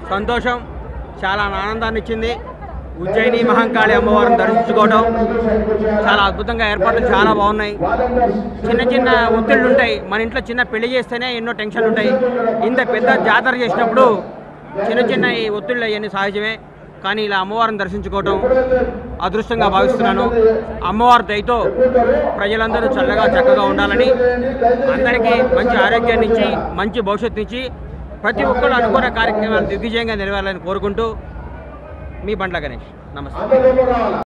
సంతోషం చాలా ఆనందాన్ని ఇచ్చింది ఉజ్జయిని మహంకాళి అమ్మవారిని దర్శించుకోవడం చాలా అద్భుతంగా ఏర్పాట్లు చాలా బాగున్నాయి చిన్న చిన్న ఒత్తిళ్ళు ఉంటాయి మన ఇంట్లో చిన్న పెళ్లి చేస్తేనే ఎన్నో టెన్షన్లు ఉంటాయి ఇంత పెద్ద జాతర చేసినప్పుడు చిన్న చిన్న ఈ ఒత్తిళ్ళు అవన్నీ సహజమే కానీ ఇలా అమ్మవారిని దర్శించుకోవడం అదృష్టంగా భావిస్తున్నాను అమ్మవారి దయతో ప్రజలందరూ చల్లగా చక్కగా ఉండాలని అందరికీ మంచి ఆరోగ్యాన్ని ఇచ్చి మంచి భవిష్యత్తు ఇచ్చి ప్రతి ఒక్కరు అనుకున్న కార్యక్రమాలు దిగ్విజయంగా నెరవేరాలని కోరుకుంటూ మీ బండ్ల గణేష్ నమస్తే